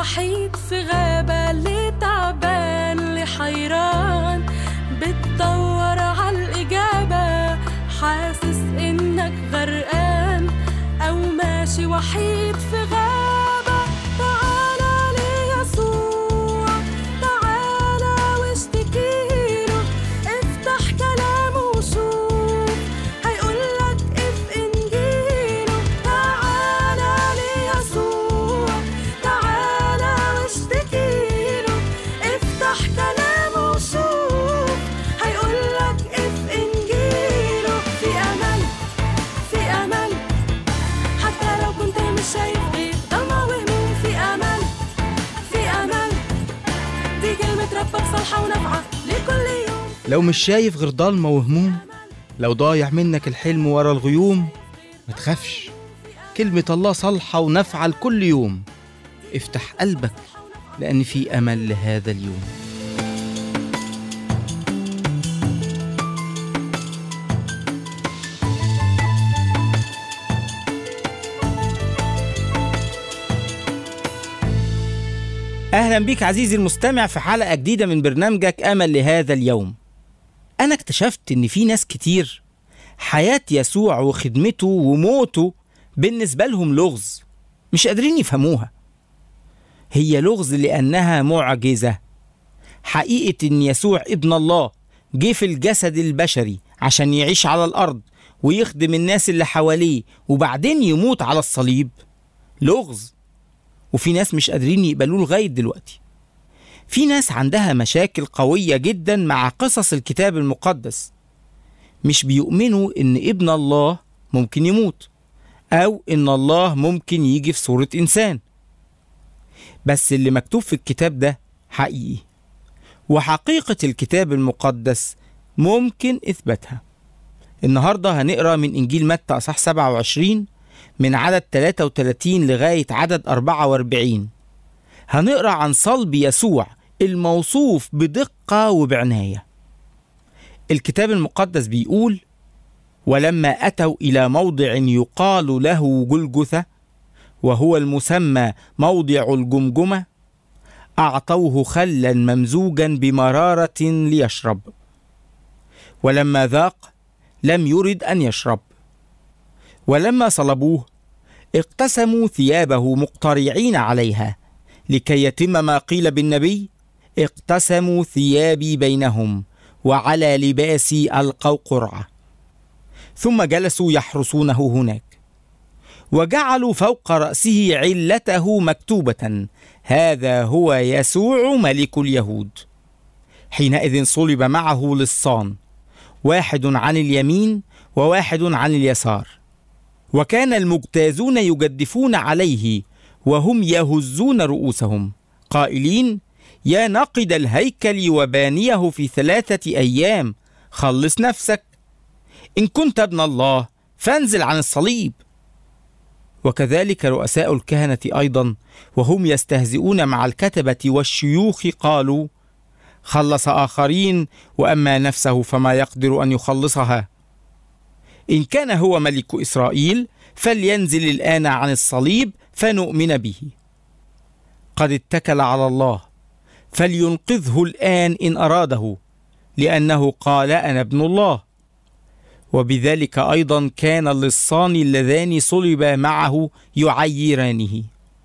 وحيد في غابة اللي تعبان اللي حيران بتدور عالإجابة حاسس إنك غرقان أو ماشي وحيد في غابة تعالى ليسوع تعالى واشتكيله افتح كلامه وشوف هيقولك اف انجيله تعالى ليسوع تعالى واشتكيله افتح كلامه وشوف هيقولك اف انجيله في امل في امل حتى لو كنت مش شايف غير ضلمة وهموم في امل في امل دي كلمة ربك صالحة ونافعة لكل يوم لو مش شايف غير ضلمة وهموم لو ضايع منك الحلم ورا الغيوم ما تخافش كلمة الله صالحة ونافعة لكل يوم افتح قلبك لأن في أمل لهذا اليوم أهلا بيك عزيزي المستمع في حلقة جديدة من برنامجك أمل لهذا اليوم أنا اكتشفت إن في ناس كتير حياة يسوع وخدمته وموته بالنسبة لهم لغز مش قادرين يفهموها هي لغز لأنها معجزة حقيقة إن يسوع ابن الله جه في الجسد البشري عشان يعيش على الأرض ويخدم الناس اللي حواليه وبعدين يموت على الصليب لغز وفي ناس مش قادرين يقبلوه لغاية دلوقتي في ناس عندها مشاكل قوية جدا مع قصص الكتاب المقدس مش بيؤمنوا إن ابن الله ممكن يموت أو إن الله ممكن يجي في صورة إنسان بس اللي مكتوب في الكتاب ده حقيقي وحقيقة الكتاب المقدس ممكن إثباتها النهاردة هنقرأ من إنجيل متى أصح 27 من عدد 33 لغاية عدد 44 هنقرأ عن صلب يسوع الموصوف بدقة وبعناية الكتاب المقدس بيقول ولما أتوا إلى موضع يقال له جلجثة وهو المسمى موضع الجمجمة أعطوه خلا ممزوجا بمرارة ليشرب ولما ذاق لم يرد أن يشرب ولما صلبوه اقتسموا ثيابه مقترعين عليها لكي يتم ما قيل بالنبي اقتسموا ثيابي بينهم وعلى لباسي القوا قرعه ثم جلسوا يحرسونه هناك وجعلوا فوق راسه علته مكتوبه هذا هو يسوع ملك اليهود حينئذ صلب معه لصان واحد عن اليمين وواحد عن اليسار وكان المجتازون يجدفون عليه وهم يهزون رؤوسهم قائلين يا ناقد الهيكل وبانيه في ثلاثة أيام خلص نفسك إن كنت ابن الله فانزل عن الصليب وكذلك رؤساء الكهنة أيضا وهم يستهزئون مع الكتبة والشيوخ قالوا خلص آخرين وأما نفسه فما يقدر أن يخلصها إن كان هو ملك إسرائيل فلينزل الآن عن الصليب فنؤمن به قد اتكل على الله فلينقذه الآن إن أراده لأنه قال أنا ابن الله وبذلك أيضا كان اللصان اللذان صلب معه يعيرانه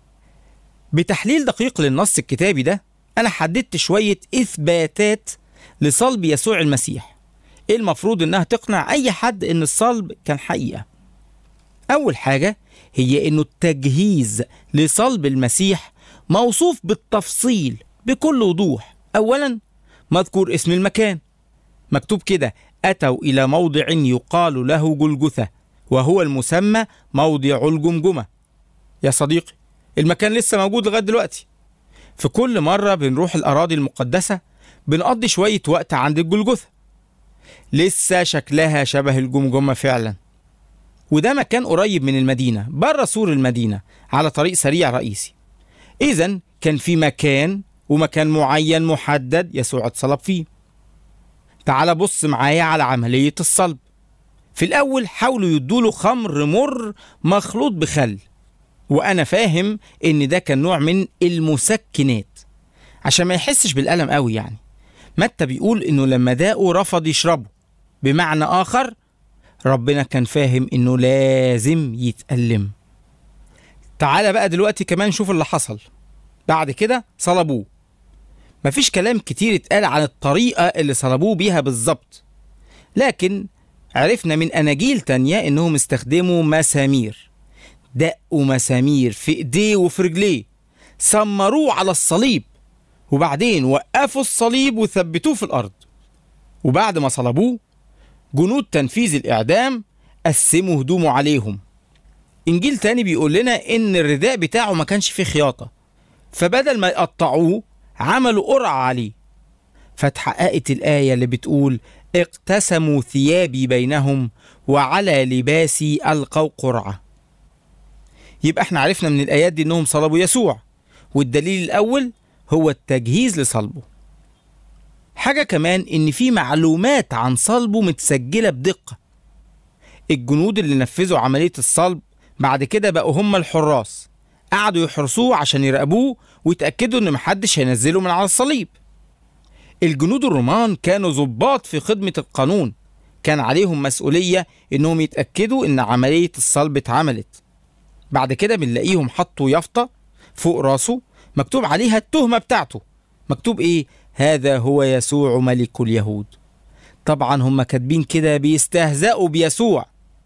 بتحليل دقيق للنص الكتابي ده أنا حددت شوية إثباتات لصلب يسوع المسيح إيه المفروض إنها تقنع أي حد إن الصلب كان حقيقة أول حاجة هي إنه التجهيز لصلب المسيح موصوف بالتفصيل بكل وضوح أولا مذكور اسم المكان مكتوب كده أتوا إلى موضع يقال له جلجثة وهو المسمى موضع الجمجمة يا صديقي المكان لسه موجود لغاية دلوقتي في كل مرة بنروح الأراضي المقدسة بنقضي شوية وقت عند الجلجثة لسه شكلها شبه الجمجمة فعلا وده مكان قريب من المدينة بره سور المدينة على طريق سريع رئيسي إذا كان في مكان ومكان معين محدد يسوع اتصلب فيه تعال بص معايا على عملية الصلب في الأول حاولوا يدوله خمر مر مخلوط بخل وأنا فاهم إن ده كان نوع من المسكنات عشان ما يحسش بالألم قوي يعني متى بيقول إنه لما داقه رفض يشربه بمعنى آخر ربنا كان فاهم إنه لازم يتألم تعالى بقى دلوقتي كمان شوف اللي حصل بعد كده صلبوه مفيش كلام كتير اتقال عن الطريقة اللي صلبوه بيها بالظبط لكن عرفنا من أناجيل تانية إنهم استخدموا مسامير دقوا مسامير في إيديه وفي رجليه سمروه على الصليب وبعدين وقفوا الصليب وثبتوه في الأرض وبعد ما صلبوه جنود تنفيذ الإعدام قسموا هدومه عليهم إنجيل تاني بيقول لنا إن الرداء بتاعه ما كانش فيه خياطة فبدل ما يقطعوه عملوا قرعة عليه فاتحققت الآية اللي بتقول اقتسموا ثيابي بينهم وعلى لباسي ألقوا قرعة يبقى احنا عرفنا من الآيات دي إنهم صلبوا يسوع والدليل الأول هو التجهيز لصلبه حاجة كمان إن في معلومات عن صلبه متسجلة بدقة الجنود اللي نفذوا عملية الصلب بعد كده بقوا هم الحراس قعدوا يحرسوه عشان يراقبوه ويتأكدوا إن محدش هينزله من على الصليب الجنود الرومان كانوا ضباط في خدمة القانون كان عليهم مسؤولية إنهم يتأكدوا إن عملية الصلب اتعملت بعد كده بنلاقيهم حطوا يافطة فوق راسه مكتوب عليها التهمة بتاعته مكتوب إيه؟ هذا هو يسوع ملك اليهود طبعا هم كاتبين كده بيستهزئوا بيسوع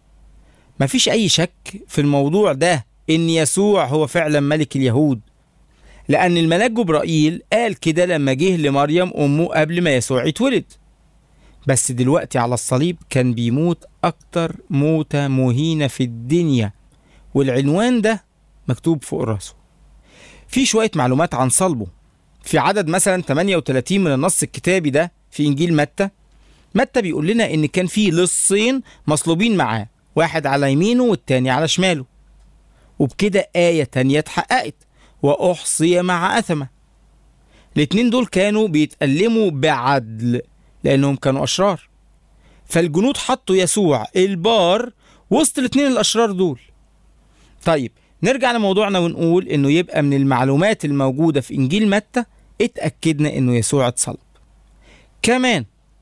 مفيش أي شك في الموضوع ده إن يسوع هو فعلا ملك اليهود لأن الملاك جبرائيل قال كده لما جه لمريم أمه قبل ما يسوع يتولد بس دلوقتي على الصليب كان بيموت أكتر موتة مهينة في الدنيا والعنوان ده مكتوب فوق راسه في شوية معلومات عن صلبه في عدد مثلا 38 من النص الكتابي ده في إنجيل متى متى بيقول لنا إن كان في لصين مصلوبين معاه واحد على يمينه والتاني على شماله وبكده آية تانية اتحققت وأحصي مع أثمة الاتنين دول كانوا بيتألموا بعدل لأنهم كانوا أشرار فالجنود حطوا يسوع البار وسط الاتنين الأشرار دول طيب نرجع لموضوعنا ونقول إنه يبقى من المعلومات الموجودة في إنجيل متى اتأكدنا إنه يسوع اتصلب كمان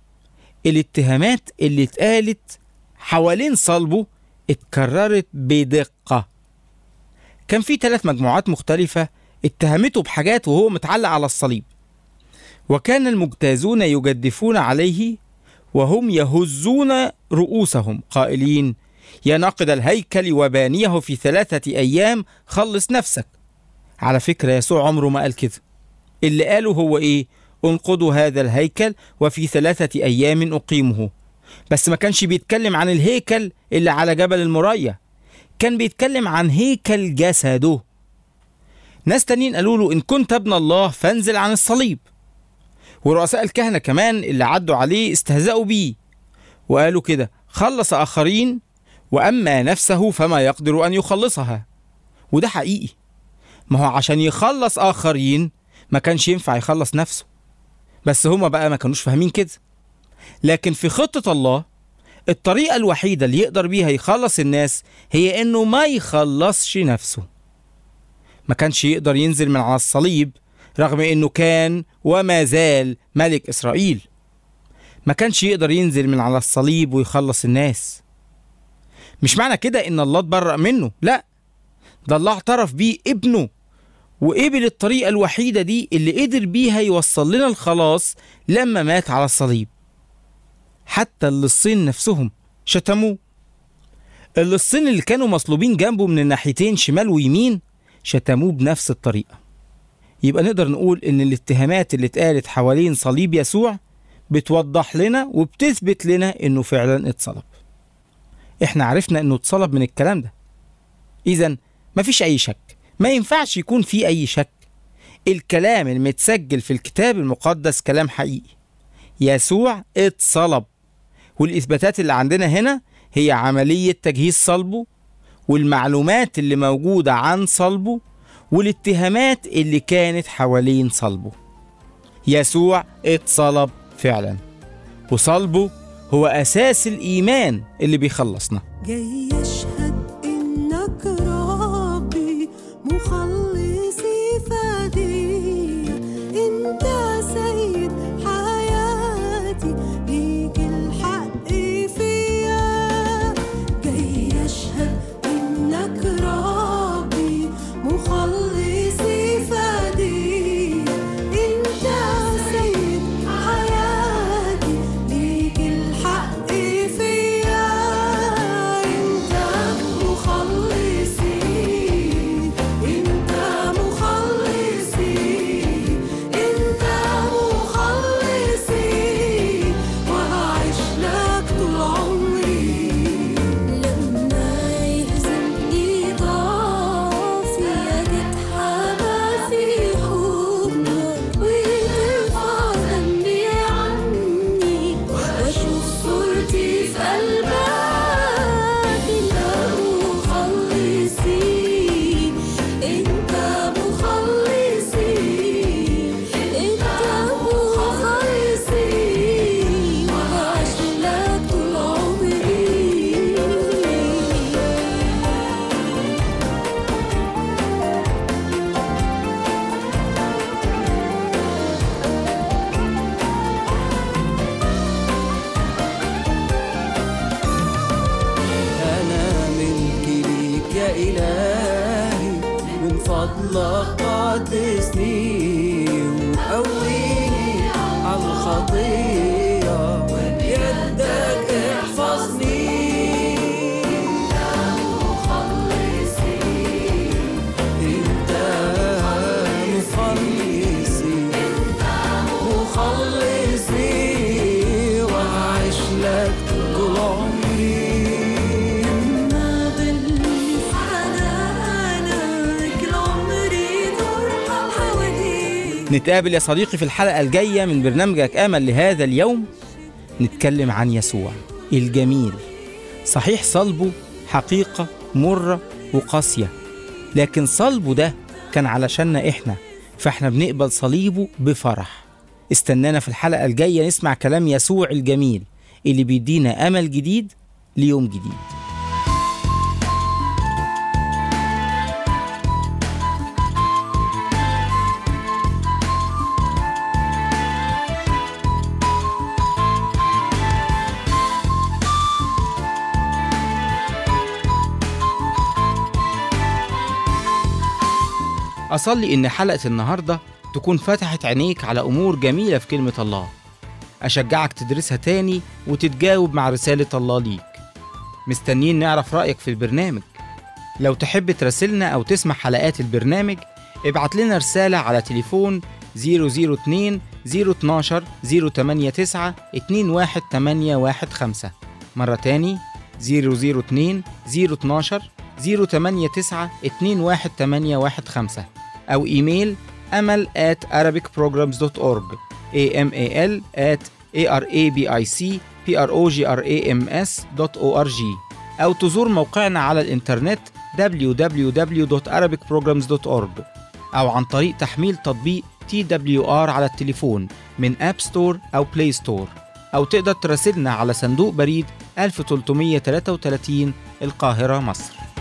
الاتهامات اللي اتقالت حوالين صلبه اتكررت بدقة كان في ثلاث مجموعات مختلفة اتهمته بحاجات وهو متعلق على الصليب وكان المجتازون يجدفون عليه وهم يهزون رؤوسهم قائلين يا ناقد الهيكل وبانيه في ثلاثة أيام خلص نفسك على فكرة يسوع عمره ما قال كده اللي قاله هو إيه انقضوا هذا الهيكل وفي ثلاثة أيام أقيمه بس ما كانش بيتكلم عن الهيكل اللي على جبل المريا كان بيتكلم عن هيكل جسده ناس تانيين قالوا له إن كنت ابن الله فانزل عن الصليب ورؤساء الكهنة كمان اللي عدوا عليه استهزأوا بيه وقالوا كده خلص آخرين وأما نفسه فما يقدر أن يخلصها وده حقيقي ما هو عشان يخلص آخرين ما كانش ينفع يخلص نفسه بس هما بقى ما كانوش فاهمين كده لكن في خطة الله الطريقة الوحيدة اللي يقدر بيها يخلص الناس هي إنه ما يخلصش نفسه ما كانش يقدر ينزل من على الصليب رغم إنه كان وما زال ملك إسرائيل ما كانش يقدر ينزل من على الصليب ويخلص الناس مش معنى كده إن الله اتبرأ منه لا ده الله اعترف بيه ابنه وقبل الطريقة الوحيدة دي اللي قدر بيها يوصل لنا الخلاص لما مات على الصليب حتى اللصين نفسهم شتموه اللصين اللي كانوا مصلوبين جنبه من الناحيتين شمال ويمين شتموه بنفس الطريقة يبقى نقدر نقول إن الاتهامات اللي اتقالت حوالين صليب يسوع بتوضح لنا وبتثبت لنا إنه فعلا اتصلب إحنا عرفنا إنه اتصلب من الكلام ده إذا مفيش أي شك ما ينفعش يكون في أي شك الكلام المتسجل في الكتاب المقدس كلام حقيقي يسوع اتصلب والإثباتات اللي عندنا هنا هي عملية تجهيز صلبه والمعلومات اللي موجودة عن صلبه والاتهامات اللي كانت حوالين صلبه يسوع اتصلب فعلا وصلبه هو أساس الإيمان اللي بيخلصنا جاي يشهد انك ربي إلهي من فضلك قدسني وقويني على الخطية بيدك احفظني انت مخلصي مخلصي وعيش لك طول عمري ناضلني في حنانك العمري ترحم حواليك نتقابل يا صديقي في الحلقة الجاية من برنامجك أمل لهذا اليوم نتكلم عن يسوع الجميل صحيح صلبه حقيقة مرة وقاسية لكن صلبه ده كان علشاننا إحنا فإحنا بنقبل صليبه بفرح استنانا في الحلقة الجاية نسمع كلام يسوع الجميل اللي بيدينا أمل جديد ليوم جديد أصلي إن حلقة النهاردة تكون فتحت عينيك على أمور جميلة في كلمة الله أشجعك تدرسها تاني وتتجاوب مع رسالة الله ليك مستنيين نعرف رأيك في البرنامج لو تحب تراسلنا أو تسمع حلقات البرنامج ابعت لنا رسالة على تليفون 002 012 089 21815 مرة تاني 002 012 089 21815 أو إيميل أمل at arabicprograms.org amal at arabicprograms.org أو تزور موقعنا على الإنترنت www.arabicprograms.org أو عن طريق تحميل تطبيق TWR على التليفون من أب ستور أو بلاي ستور أو تقدر تراسلنا على صندوق بريد 1333 القاهرة مصر